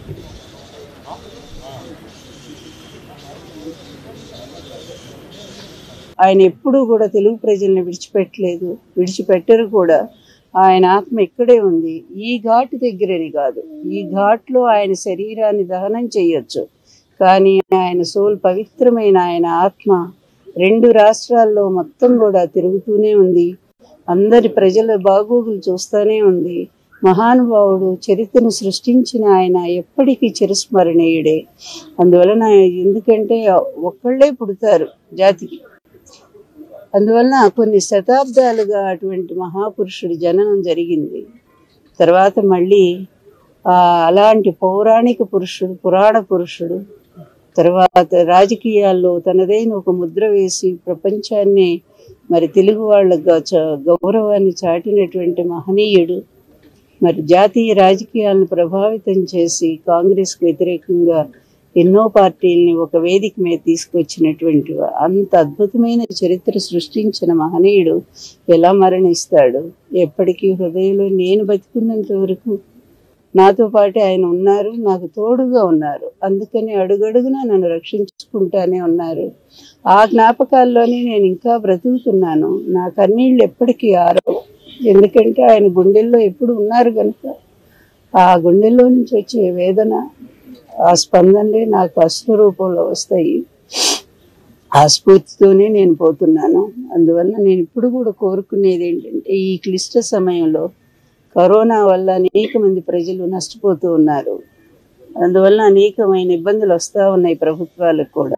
ఆయన ఎప్పుడూ కూడా తెలుగు ప్రజల్ని విడిచిపెట్టలేదు విడిచిపెట్టరు కూడా ఆయన ఆత్మ ఇక్కడే ఉంది ఈ ఘాటు దగ్గరని కాదు ఈ ఘాట్లో ఆయన శరీరాన్ని దహనం చేయొచ్చు కానీ ఆయన సోల్ పవిత్రమైన ఆయన ఆత్మ రెండు రాష్ట్రాల్లో మొత్తం కూడా తిరుగుతూనే ఉంది అందరి ప్రజల బాగోగులు చూస్తూనే ఉంది మహానుభావుడు చరిత్రను సృష్టించిన ఆయన ఎప్పటికీ చిరస్మరణీయుడే అందువలన ఎందుకంటే ఒక్కళ్ళే పుడతారు జాతికి అందువలన కొన్ని శతాబ్దాలుగా అటువంటి మహాపురుషుడి జననం జరిగింది తర్వాత మళ్ళీ ఆ అలాంటి పౌరాణిక పురుషుడు పురాణ పురుషుడు తర్వాత రాజకీయాల్లో తనదైన ఒక ముద్ర వేసి ప్రపంచాన్ని మరి తెలుగు వాళ్ళ గ- చ- గౌరవాన్ని చాటినటువంటి మహనీయుడు మరి జాతీయ రాజకీయాలను ప్రభావితం చేసి కాంగ్రెస్కు వ్యతిరేకంగా ఎన్నో పార్టీల్ని ఒక వేదిక మీద తీసుకొచ్చినటువంటి వా- అంత అద్భుతమైన చరిత్ర సృష్టించిన మహనీయుడు ఎలా మరణిస్తాడు ఎప్పటికీ హృదయంలో నేను బతికున్నంత వరకు నాతో పాటు ఆయన ఉన్నారు నాకు తోడుగా ఉన్నారు అందుకని అడుగడుగునా నన్ను రక్షించుకుంటానే ఉన్నారు ఆ జ్ఞాపకాల్లోనే నేను ఇంకా బ్రతుకుతున్నాను నా కన్నీళ్ళు ఎప్పటికీ ఆరవు ఎందుకంటే ఆయన గుండెల్లో ఎప్పుడు ఉన్నారు కనుక ఆ గుండెల్లో నుంచి వచ్చే వేదన ఆ స్పందనలే నాకు అశ్వ రూపంలో వస్తాయి ఆ స్ఫూర్తితోనే నేను పోతున్నాను అందువల్ల నేను ఇప్పుడు కూడా కోరుకునేది ఏంటంటే ఈ క్లిష్ట సమయంలో కరోనా వల్ల అనేక మంది ప్రజలు నష్టపోతూ ఉన్నారు అందువల్ల అనేకమైన ఇబ్బందులు వస్తూ ఉన్నాయి ప్రభుత్వాలకు కూడా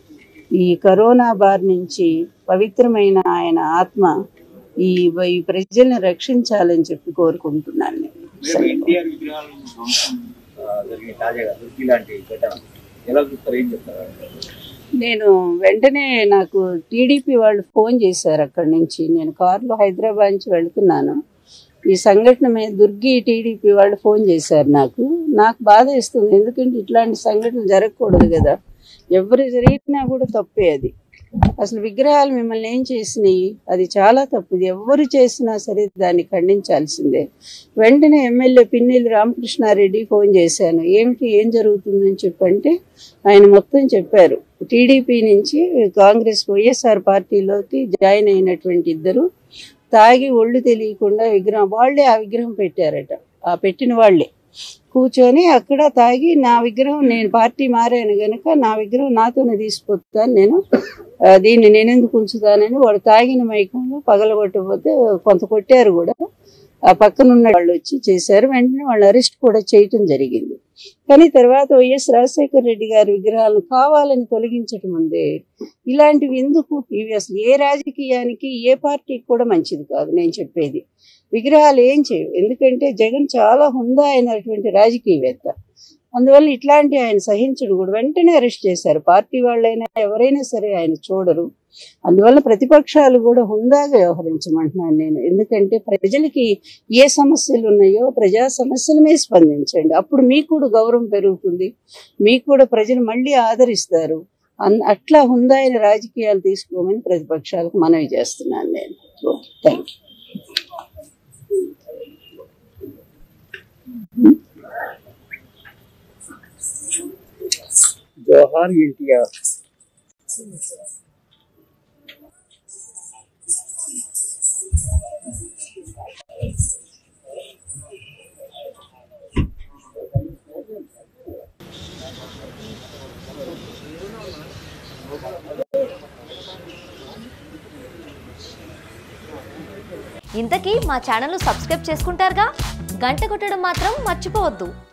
ఈ కరోనా బారి నుంచి పవిత్రమైన ఆయన ఆత్మ ఈ ఈ ప్రజల్ని రక్షించాలని చెప్పి కోరుకుంటున్నాను నేను రేపు ఎన్టీఆర్ విగ్రహాలను ధ్వంసం ఆ, జరిగిన తాజాగా దుర్గి లాంటి ఘటన ఎలా చూస్తారు ఏం చెప్తారు నేను వెంటనే నాకు టీడీపీ వాళ్ళు ఫోన్ చేశారు అక్కడి నుంచి నేను కారులో హైదరాబాద్ నుంచి వెళ్తున్నాను ఈ సంఘటన మీద దుర్గి టీడీపీ వాళ్ళు ఫోన్ చేశారు నాకు నాకు బాధ ఇస్తుంది ఎందుకంటే ఇట్లాంటి సంఘటనలు జరగకూడదు కదా ఎవరు జరిగినా కూడా తప్పే అది అసలు విగ్రహాలు మిమ్మల్ని ఏం చేసినాయి అది చాలా తప్పుది ఎవరు చేసినా సరే దాన్ని ఖండించాల్సిందే వెంటనే ఎమ్మెల్యే పిన్నెల్లి రామకృష్ణారెడ్డి ఫోన్ చేశాను ఏమిటి ఏం జరుగుతుందని చెప్పంటే ఆయన మొత్తం చెప్పారు టీడీపీ నుంచి కాంగ్రెస్ వైఎస్ఆర్ పార్టీలోకి జాయిన్ అయినటువంటి ఇద్దరు తాగి ఒళ్ళు తెలియకుండా విగ్రహం వాళ్ళే ఆ విగ్రహం పెట్టారట ఆ పెట్టిన వాళ్ళే కూర్చొని అక్కడ తాగి నా విగ్రహం నేను పార్టీ మారాను గనుక నా విగ్రహం నాతోనే తీసుకొస్తాను నేను ఆ, దీన్ని నేను ఎందుకు ఉంచుతానని వాడు తాగిన మైకంలో పగలగొట్టకపోతే కొంత కొట్టారు కూడా ఆ పక్కన ఉన్న వాళ్ళు వచ్చి చేశారు వెంటనే వాళ్ళు అరెస్ట్ కూడా చేయటం జరిగింది కానీ తర్వాత వైఎస్ రాజశేఖర రెడ్డి గారి విగ్రహాలను కావాలని తొలగించటం ఉందే ఇలాంటివి ఎందుకు ఇవి అసలు ఏ రాజకీయానికి ఏ పార్టీకి కూడా మంచిది కాదు నేను చెప్పేది విగ్రహాలు ఏం చేయవు ఎందుకంటే జగన్ చాలా హుందా అయినటువంటి రాజకీయవేత్త అందువల్ల ఇట్లాంటి ఆయన సహించడు కూడా వెంటనే అరెస్ట్ చేశారు పార్టీ వాళ్ళైనా ఎవరైనా సరే ఆయన చూడరు అందువల్ల ప్రతిపక్షాలు కూడా హుందాగా వ్యవహరించమంటున్నాను నేను ఎందుకంటే ప్రజలకి ఏ సమస్యలు ఉన్నాయో ప్రజా సమస్యల మీద స్పందించండి అప్పుడు మీకు కూడా గౌరవం పెరుగుతుంది మీకు కూడా ప్రజలు మళ్ళీ ఆదరిస్తారు అన్ అట్లా హుందాయిన రాజకీయాలు తీసుకోమని ప్రతిపక్షాలకు మనవి చేస్తున్నాను నేను థ్యాంక్ యూ జోహార్ ఎన్టీఆర్ ఇంతకీ మా ఛానల్ను సబ్స్క్రైబ్ చేసుకుంటారుగా గంట కొట్టడం మాత్రం మర్చిపోవద్దు